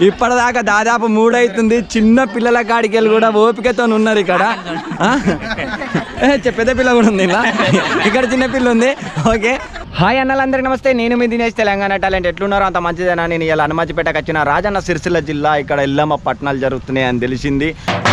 ఇప్పటిదాకా దాదాపు మూడైతుంది చిన్న పిల్లల కాడికి వెళ్ళి కూడా ఓపికతో ఉన్నారు ఇక్కడ ఆ? ఏ, చె- పెద్ద పిల్ల కూడా ఉంది ఇలా ఇక్కడ చిన్న పిల్ల ఉంది ఓకే హాయ్ అన్నలందరికీ నమస్తే నేను మీ దినేష్ తెలంగాణ టాలెంట్ ఎట్లున్నారో అంత మంచిదేనా నేను ఇలా హనుమాజిపేటకు వచ్చిన రాజన్న సిరిసిల్ల జిల్లా ఇక్కడ ఎల్లమ్మ పట్టణాలు జరుగుతున్నాయి అని తెలిసింది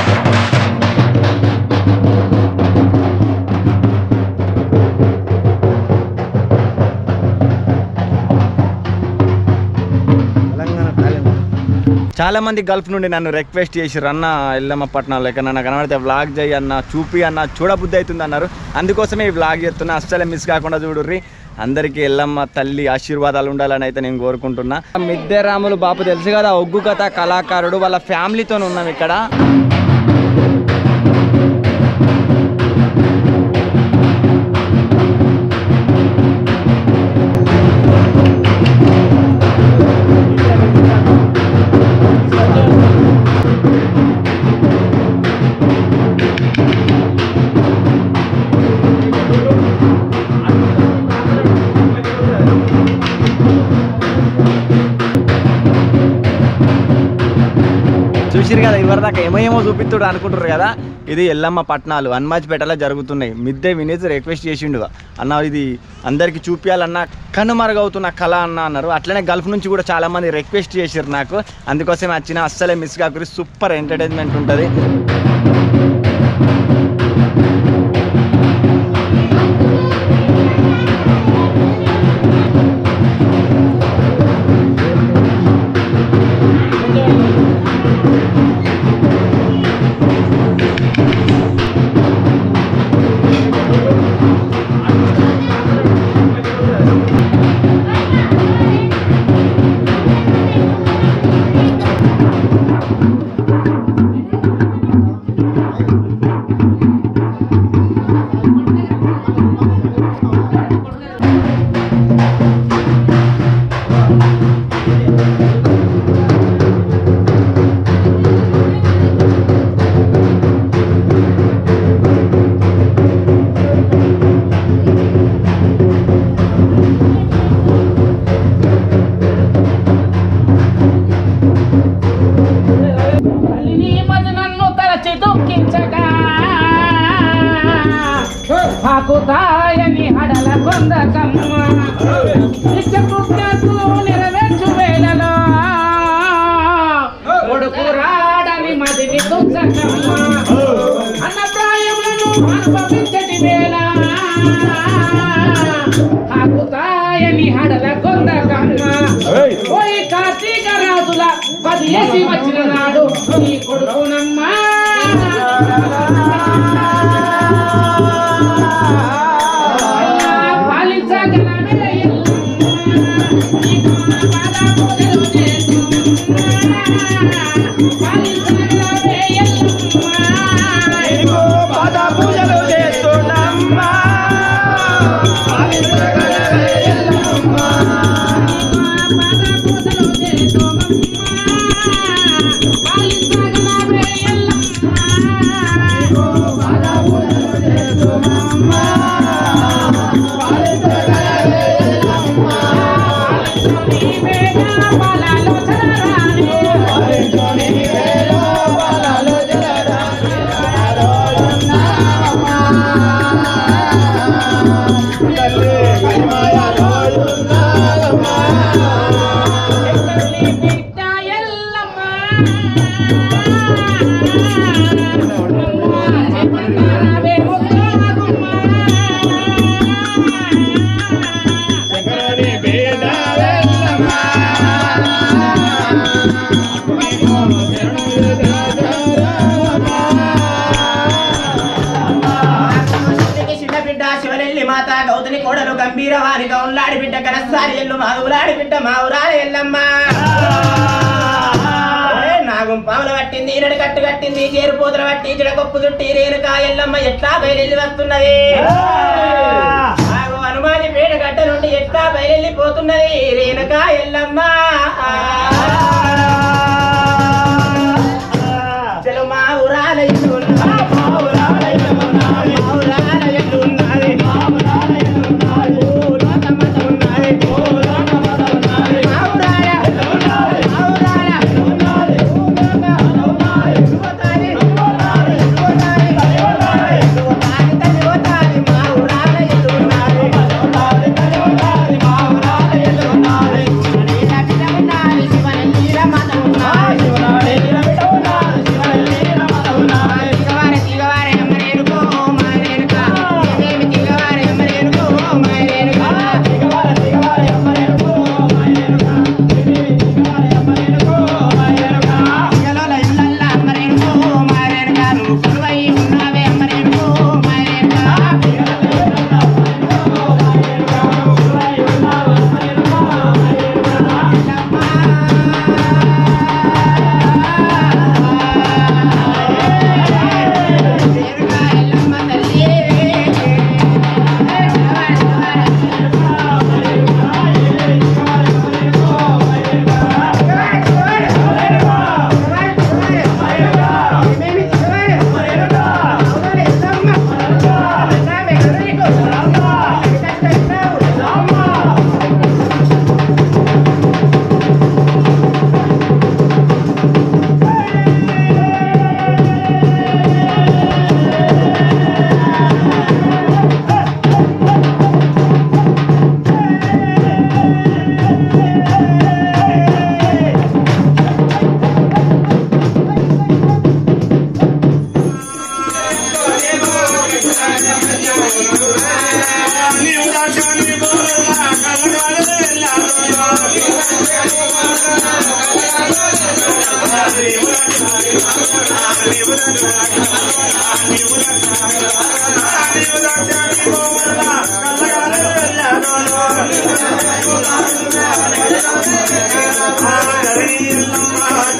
చాలా మంది గల్ఫ్ నుండి నన్ను రిక్వెస్ట్ చేసిర్రు అన్న ఎల్లమ్మ పట్టణంలో ఎక్కడన్నా కనబడితే వ్లాగ్ చేయి అన్న చూపి అన్న చూడబుద్ధి అవుతుంది అన్నారు అందుకోసమే ఈ వ్లాగ్ చేస్తున్నా అస్సలే మిస్ కాకుండా చూడుర్రి అందరికీ ఎల్లమ్మ తల్లి ఆశీర్వాదాలు ఉండాలని అయితే నేను కోరుకుంటున్నా మిద్దె రాములు బాపు తెలుసు కదా ఒగ్గు కథ కళాకారుడు వాళ్ళ ఫ్యామిలీతో ఉన్నాం ఇక్కడ చూసిరు కదా ఇవరిదాకా ఏమో ఏమో చూపిస్తుడు అనుకుంటారు కదా ఇది ఎల్లమ్మ పట్నాలు హనుమాజ్పేటలో జరుగుతున్నాయి మిద్దె వినేజ్ రిక్వెస్ట్ చేసిండు అన్న ఇది అందరికి చూపించాలన్న కనుమరుగవుతున్న కళ అన్న అన్నారు అట్లనే గల్ఫ్ నుంచి కూడా చాలా మంది రిక్వెస్ట్ చేసిర్రు నాకు అందుకోసం వచ్చిన అస్సలే మిస్ కాకూరి సూపర్ ఎంటర్టైన్మెంట్ ఉంటుంది తల్లిని మది నన్ను తలచి దుఃఖించగా పాకుతాయని హడల కొందకమ్మ నిత్యకృత్యకు నెరవేర్చు వేళలో కొడుకు రాడని మదిని దుఃఖకమ్మ అన్నప్రాయములను అనుభవించటి వేళ పాకుతాయని హడల కొందకమ్మ ఓయ్ కార్తీక రాజుల పది వేసి వచ్చిన నాడు నీ కొడుకునమ్మా పాలించగలమే పాలించగలమే శివునికి చిన్న బిడ్డ శివనెల్లి మాత గౌతని కోడలు గంభీర వారి గౌన్లాడి బిడ్డ కనసారి ఎల్లు మాధవులాడి బిడ్డ మా ఊరాల ఎల్లమ్మ ఏ, నాగం పాముల పట్టింది ఈనడు కట్టు కట్టింది చేరు పూతల పట్టి చిడకొప్పు చుట్టి రేణుక ఎల్లమ్మ ఎట్లా బయలుల్లి వస్తున్నది నాగు హనుమాని పేడ గడ్డ నుండి ఎట్లా బయలుపోతున్నది రేణుక ఎల్లమ్మ చలో మా ఊరాల ఇల్లు ఉన్నది. మా ఊరాల ఇల్లు ఉన్నది. మా ఊరాల ఇల్లు ఉన్నది. ఓ లోకమత ఉన్నది. మా ఊరాల మా ఊరాల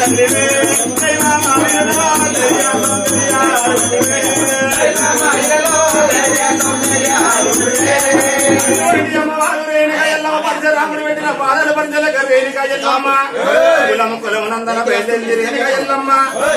రాముడు పెట్టిన పాదాల పంచలక వేదిక ఎల్లమ్మ కులము కులమునందన బయలుదేరి రేణుక ఎల్లమ్మ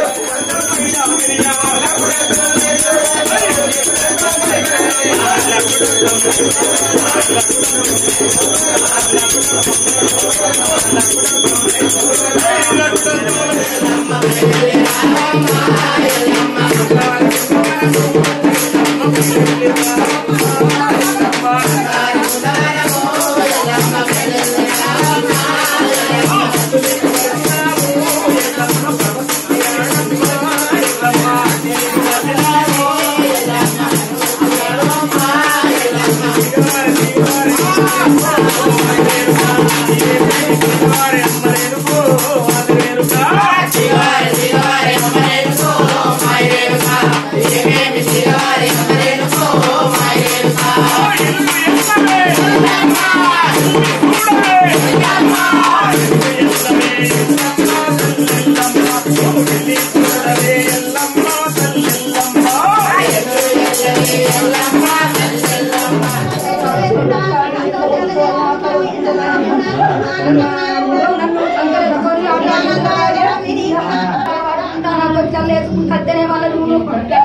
కద్దనే వాళ్ళ నువ్వు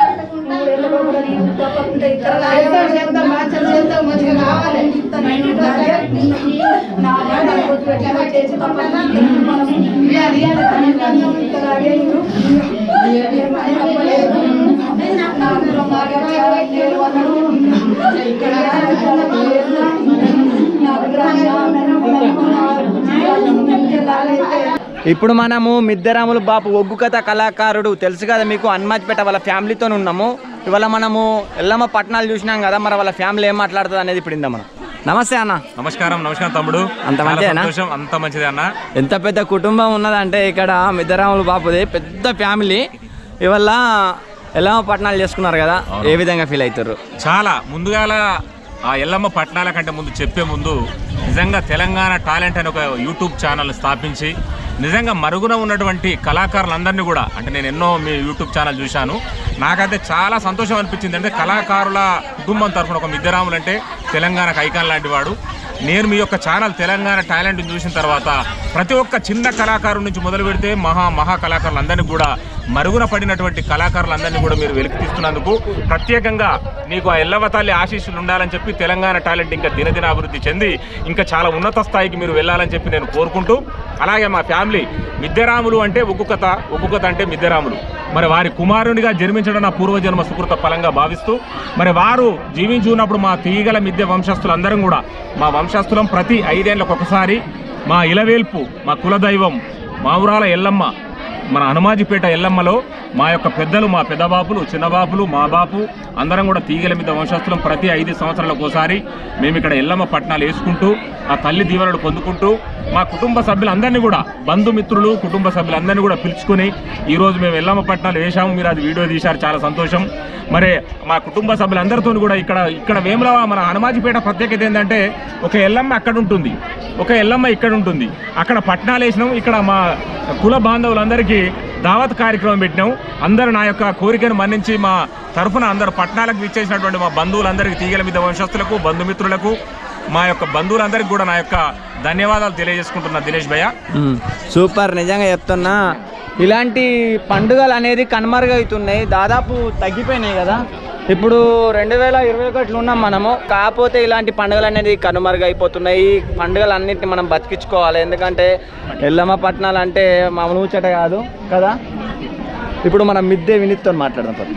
ఇప్పుడు మనము మిద్దరాములు బాపు ఒగ్గు కథ కళాకారుడు తెలుసు కదా మీకు హనుమాజ్పేట వాళ్ళ ఫ్యామిలీతో ఉన్నాము ఇవాళ మనము ఎల్లమ్మ పట్టణాలు చూసినాం కదా మరి వాళ్ళ ఫ్యామిలీ ఏం మాట్లాడుతుంది అనేది ఇప్పుడు ఇందాం మనం నమస్తే అన్న నమస్కారం నమస్కారం తమ్ముడు అంత చాలా మంచిదేనా? సంతోషం అంత మంచిదే అన్న ఎంత పెద్ద కుటుంబం ఉన్నదంటే ఇక్కడ మిద్దరాములు బాపుది పెద్ద ఫ్యామిలీ ఇవాళ ఎల్లమ్మ పట్టణాలు చేసుకున్నారు కదా ఏ విధంగా ఫీల్ అవుతారు చాలా ముందుగాల ఆ ఎల్లమ్మ పట్టణాల కంటే ముందు చెప్పే ముందు నిజంగా తెలంగాణ టాలెంట్ అనే ఒక యూట్యూబ్ ఛానల్ స్థాపించి నిజంగా మరుగున ఉన్నటువంటి కళాకారులందరినీ కూడా అంటే నేను ఎన్నో మీ యూట్యూబ్ ఛానల్ చూశాను నాకైతే చాలా సంతోషం అనిపించింది అంటే కళాకారుల కుటుంబం తరఫున ఒక మిద్దరాములు అంటే తెలంగాణకు ఐకాన్ లాంటి వాడు నేను మీ యొక్క ఛానల్ తెలంగాణ టాలెంట్ చూసిన తర్వాత ప్రతి ఒక్క చిన్న కళాకారు నుంచి మొదలు పెడితే మహా మహా కళాకారులందరినీ కూడా మరుగున పడినటువంటి కళాకారులందరినీ కూడా మీరు వెలికి తీస్తున్నందుకు ప్రత్యేకంగా నీకు ఆ ఎల్లవ తల్లి ఆశీస్సులు ఉండాలని చెప్పి తెలంగాణ టాలెంట్ ఇంకా దినదిన అభివృద్ధి చెంది ఇంకా చాలా ఉన్నత స్థాయికి మీరు వెళ్ళాలని చెప్పి నేను కోరుకుంటూ అలాగే మా ఫ్యామిలీ మిద్దెరాములు అంటే ఉక్కు కథ ఉక్కు కథ అంటే మిద్దెరాములు మరి వారి కుమారునిగా జన్మించడం నా పూర్వజన్మ సుకృత ఫలంగా భావిస్తూ మరి వారు జీవించి ఉన్నప్పుడు మా తీగల మిద్దె వంశస్థులందరం కూడా మా వంశస్థులం ప్రతి ఐదేళ్లకు ఒకసారి మా ఇలవేల్పు మా కులదైవం మా ఊరాల ఎల్లమ్మ మన హనుమాజిపేట ఎల్లమ్మలో మా యొక్క పెద్దలు మా పెద్దబాపులు చిన్నబాపులు మా బాపు అందరం కూడా తీగల మీద వంశస్థులం ప్రతి ఐదు సంవత్సరాలకు ఒకసారి మేము ఇక్కడ ఎల్లమ్మ పట్టణాలు వేసుకుంటూ ఆ తల్లి దీవెనలు పొందుకుంటూ మా కుటుంబ సభ్యులందరినీ కూడా బంధుమిత్రులు కుటుంబ సభ్యులందరినీ కూడా పిలుచుకొని ఈరోజు మేము ఎల్లమ్మ పట్టణాలు వేసాము మీరు అది వీడియో తీశారు చాలా సంతోషం మరి మా కుటుంబ సభ్యులందరితో కూడా ఇక్కడ ఇక్కడ వేముల మన హనుమాజిపేట ప్రత్యేకత ఏంటంటే ఒక ఎల్లమ్మ అక్కడ ఉంటుంది ఒక ఎల్లమ్మ ఇక్కడ ఉంటుంది అక్కడ పట్టణాలు వేసినాం ఇక్కడ మా కుల బాంధవులందరికీ దావత్ కార్యక్రమం పెట్టినాం అందరూ నా యొక్క కోరికను మన్నించి మా తరఫున అందరు పట్టణాలకు విచ్చేసినటువంటి మా బంధువులందరికీ తీగల మీద వంశస్థులకు బంధుమిత్రులకు మా యొక్క బంధువులందరికీ కూడా నా యొక్క ధన్యవాదాలు తెలియజేసుకుంటున్నా దినేష్ భయ్య మ్మ్. సూపర్ నిజంగా చెప్తున్నా ఇలాంటి పండుగలు అనేది కనుమరుగవుతున్నాయి దాదాపు తగ్గిపోయినాయి కదా ఇప్పుడు రెండు వేల ఇరవై ఒకటిలో ఉన్నాం మనము కాకపోతే ఇలాంటి పండుగలు అనేది కనుమరుగైపోతున్నాయి ఈ పండుగలన్నింటినీ మనం బతికించుకోవాలి ఎందుకంటే ఎల్లమ్మ పట్టణాలు అంటే మామూలు ముచ్చట కాదు కదా ఇప్పుడు మనం మిద్దె వినిత్తో మాట్లాడదాం పద.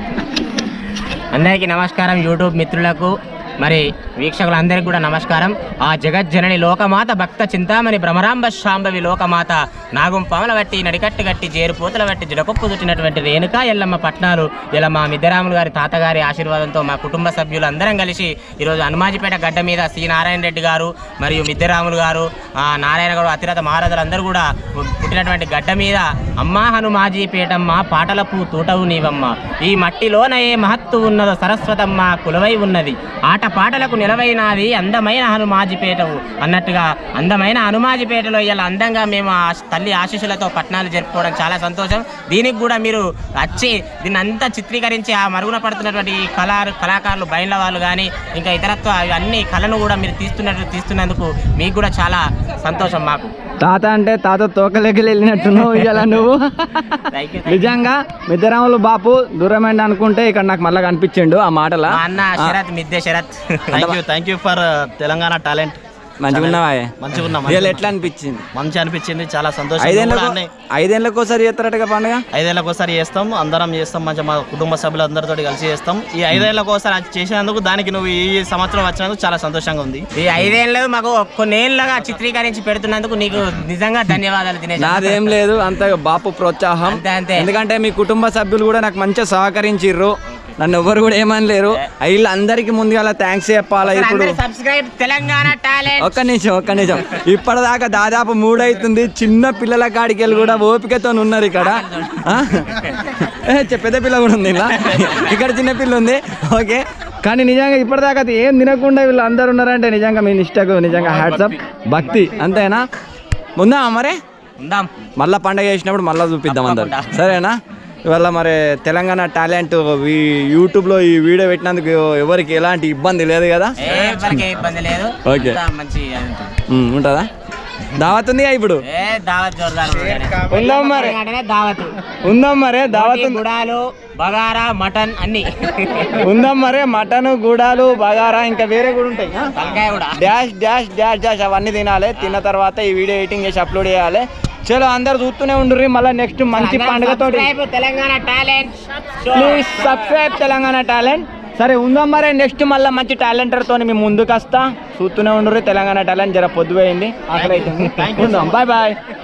అందరికీ నమస్కారం యూట్యూబ్ మిత్రులకు మరి వీక్షకులందరికీ కూడా నమస్కారం ఆ జగజ్జనని లోకమాత భక్త చింతామణి భ్రమరాంబ శాంభవి లోకమాత నాగం పవల వట్టి నడికట్టు గట్టి జేరు పూతల వట్టి జడకొప్పు చుట్టినటువంటి రేణుకా ఎల్లమ్మ పట్నాలు ఇలా మా మిద్దరాములు గారి తాతగారి ఆశీర్వాదంతో మా కుటుంబ సభ్యులు అందరం కలిసి ఈరోజు హనుమాజిపేట గడ్డ మీద సి నారాయణ రెడ్డి గారు మరియు మిద్దరాములు గారు ఆ నారాయణ గారు అతిరథ మహారాజులు అందరూ కూడా పుట్టినటువంటి గడ్డ మీద అమ్మా హనుమాజీపేటమ్మ పాటలపు తూటవు నీవమ్మ ఈ మట్టిలోన ఏ మహత్తు ఉన్నదో సరస్వతమ్మ కులవై ఉన్నది ఆట ఆట పాటలకు నిలవైనది అందమైన హనుమాజిపేటవు అన్నట్టుగా అందమైన హనుమాజిపేటలో ఇలా అందంగా మేము ఆ తల్లి ఆశీస్సులతో పట్టణాలు జరుపుకోవడం చాలా సంతోషం దీనికి కూడా మీరు వచ్చి దీన్ని అంతా చిత్రీకరించి ఆ మరుగున పడుతున్నటువంటి ఈ కళా కళాకారులు బయళ్ళ వాళ్ళు కానీ ఇంకా ఇతరత్వ అన్ని కళను కూడా మీరు తీస్తున్నట్టు తీస్తున్నందుకు మీకు కూడా చాలా సంతోషం మాకు తాత అంటే తాత తోకలెక్కలు వెళ్ళినట్టున్నావు ఇవాళ నువ్వు థ్యాంక్ యూ నిజంగా మిద్దరాములు బాపు దూరమైంది అనుకుంటే ఇక్కడ నాకు మళ్ళీ కనిపించిండు ఆ మాటల మా అన్న Sharath Midde Sharath thank you thank you for Telangana talent మంచిగా ఉన్నావా మంచిగా ఉన్నా ఇవాళ ఎట్లా అనిపించింది మంచి అనిపించింది చాలా సంతోషం ఐదేళ్ళకు అన్నీ ఐదేళ్ళకి ఒకసారి చేస్తారటగా పండుగ ఐదేళ్ళకి ఒకసారి చేస్తాం అందరం చేస్తాం మంచిగా మా కుటుంబ సభ్యులందరితో కలిసి చేస్తాం ఈ ఐదేళ్ళకి ఒకసారి అది చేసినందుకు దానికి నువ్వు ఈ సంవత్సరం వచ్చినందుకు చాలా సంతోషంగా ఉంది ఈ ఐదేళ్ళు మాకు కొన్నేళ్ళగా చిత్రీకరించి పెడుతున్నందుకు నీకు నిజంగా ధన్యవాదాలు దినేష్ నాదేం లేదు అంత బాపు ప్రోత్సాహం అంతే, అంతే. ఎందుకంటే మీ కుటుంబ సభ్యులు కూడా నాకు మంచిగా సహకరించిర్రు నన్ను ఎవ్వరు కూడా ఏమని లేరు వీళ్ళందరికీ ముందుగా థ్యాంక్స్ చెప్పాలా ఇప్పుడు సబ్స్క్రైబ్ తెలంగాణ టాలెంట్ ఒక్క నిమిషం ఒక్క నిమిషం ఇప్పటిదాకా దాదాపు మూడైతుంది చిన్న పిల్లల కాడికి వెళ్ళి కూడా ఓపికతో ఉన్నారు ఇక్కడ ఆ? ఏ, చె- పెద్ద పిల్ల కూడా ఉంది ఇలా ఇక్కడ చిన్న పిల్ల ఉంది ఓకే కానీ నిజంగా ఇప్పటిదాకా అది ఏం తినకుండా వీళ్ళు అందరు ఉన్నారంటే నిజంగా మీ నిష్టకు నిజంగా హ్యాట్సప్ భక్తి అంతేనా ఉందా మరే ఉందాం మళ్ళా పండగ చేసినప్పుడు మళ్ళీ చూపిద్దాం అందరు సరేనా ఇవాళ మరి తెలంగాణ టాలెంట్ ఈ యూట్యూబ్లో ఈ వీడియో పెట్టినందుకు ఎవరికి ఎలాంటి ఇబ్బంది లేదు కదా ఏ ఎవరికి ఇబ్బంది లేదు ఓకే. అంతా మంచి అది ఉంటుంది. ఉమ్, ఉంటుందా దావత్ ఉంది ఇప్పుడు ఏ దావత్ జోర్దార్ ఉందాం మరి దావత్ ఉందాం మరి దావత్ ఉంది. గుడాలు బగారా మటన్ అన్ని ఉందాం మరి మటన్ గుడాలు బగారా ఇంకా వేరే కూడా ఉంటాయి ఆ? తలకాయ కూడా డాష్ డాష్ డాష్ డాష్ అవన్నీ తినాలి తిన్న తర్వాత ఈ వీడియో ఎడిటింగ్ చేసి అప్లోడ్ చేయాలి చలో అందరు చూస్తూనే ఉండ్రి మళ్ళీ నెక్స్ట్ మంచి పండుగతోటి Subscribe Telangana talent please subscribe Telangana talent సరే ఉందాం మరి నెక్స్ట్ మళ్ళీ మంచి టాలెంటర్తో మేము ముందుకు వస్తా చూస్తూనే ఉండ్రి తెలంగాణ టాలెంట్ జర పొద్దుపోయింది ఆకలి అవుతుంది ఉందాం బాయ్ బాయ్